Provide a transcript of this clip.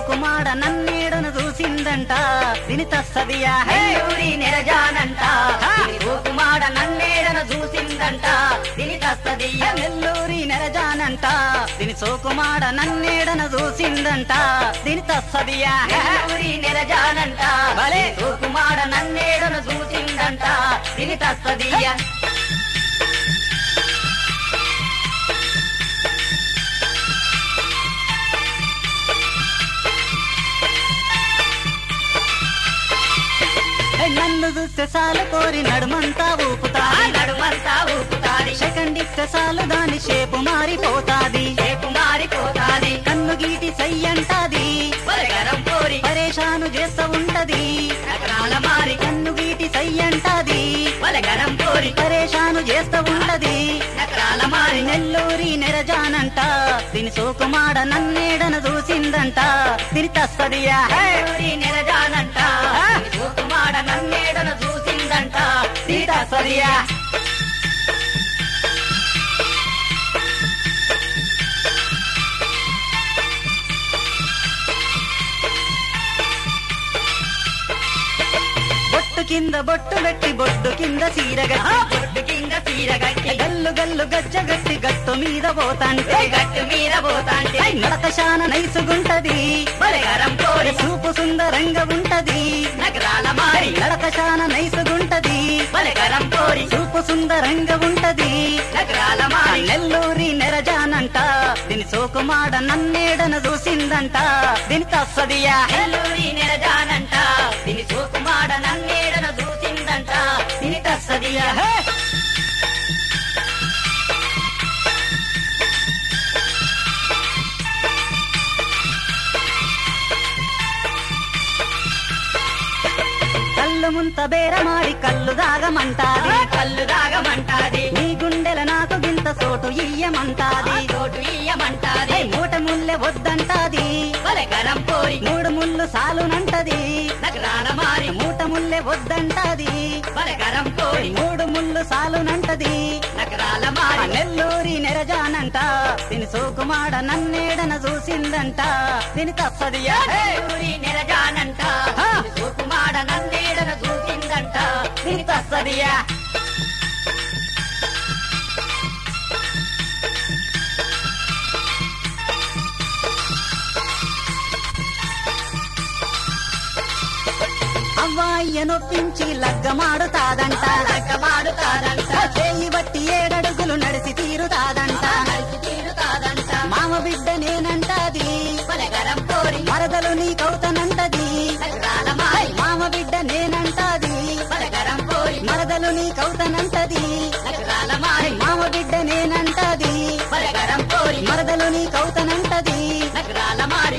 సోకుమాడ నన్నేడను చూసిందంట దీని తస్తదియా నెల్లూరి నెరజానంట సోకుమాడ నన్నేడను చూసిందంట దీని తస్తదియ నెల్లూరి నెరజానంట దీని సోకుమాడ నన్నేడను చూసిందంట దీని తస్తదియా నెల్లూరి నెరజానంట భలే. సోకుమాడ నన్నేడను చూసిందంట దీని తస్తదియ నన్ను చూస్తే చాలు కోరి నడుమంతా ఆ ఊపుతాది నడుమంతా ఊపుతాది సెకండ్ ఇస్తే చాలు దాని షేపు మారిపోతాది రేపు మారిపోతాది కన్ను గీటి సయ్యంటాది బలగరం కోరి పరేషాను చేస్తా ఉంటది నగరాల మారి కన్ను గీటి సయ్యంటాది బలగరం కోరి పరేషాను చేస్తా ఉంటది నగరాల మారి నెల్లూరి నెరజానంట దీని సోకుమాడ నన్నేడను చూసిందంట దీని తస్తదియా నెల్లూరి నెరజానంట సోకుమాడ నన్నేడను చూసిందంట దీని తస్తదియ బొట్టు కింద బొట్టు పెట్టి బొట్టు కింద సీరగట్టి బొట్టు కింద సీర గట్టి గల్లు గల్లు గజ్జగట్టి గట్టు మీద పోతాంటే గట్టు మీద పోతాంటే నడక శాన నైసుగుంటది బలగరం కోరి చూపు సుందరంగా ఉంటది నగరాల మారి నడక శాన నైసుగుంటది బలగరం కోరి చూపు సుందరంగా ఉంటది నగరాల మారి నెల్లూరి నెరజానంట దీని సోకుమాడ నన్నేడను చూసిందంట దీని తస్సదియా నెల్లూరి నెరజానంట దీని సోకుమాడ నన్నేడను చూసిందంట దీని తస్తదియ కళ్ళు ముంత బేరమాడి కళ్ళు దాగమంటాది కళ్ళు దాగమంటాది నీ గుండెల నాకు గింత సోటు ఇయ్యమంటాది తోటు ఇయ్యమంటాది ఏయ్ మూట ముల్లె వద్దంటాది బలగరం కోరి మూడు ముళ్ళు సాలునంటది నగరాల మారి మూట ముల్లె వద్దంటాది బలగరం కోరి మూడు ముళ్ళు సాలునంటది నగరాల ఆ మారి నెల్లూరి నెరజానంట దీని సోకుమాడ నన్నేడన చూసిందంట దీని తప్పదియా నెల్లూరి నెరజానంట ఆ. సోకుమాడ నన్నేడను చూసిందంట దీని తప్పదియా అవ్వాయ్య నొప్పించి లగ్గమాడుతాదంట లగ్గమాడుతాదంట చేయి బట్టి ఏడడుగులు నడిసి తీరుతాదంట కలిసి తీరుతాదంట మామ బిడ్డ నేనంటాది బలగరం కోరి మరదలు నీకవుతనంటది నగరాల మారి మామ బిడ్డ నేనంటాది బలగరం కోరి మరదలు నీకవుతనంటది నగరాల మారి మామ బిడ్డ నేనంటాది బలగరం కోరి మరదలు నీకవుతనంటది నగరాల మారి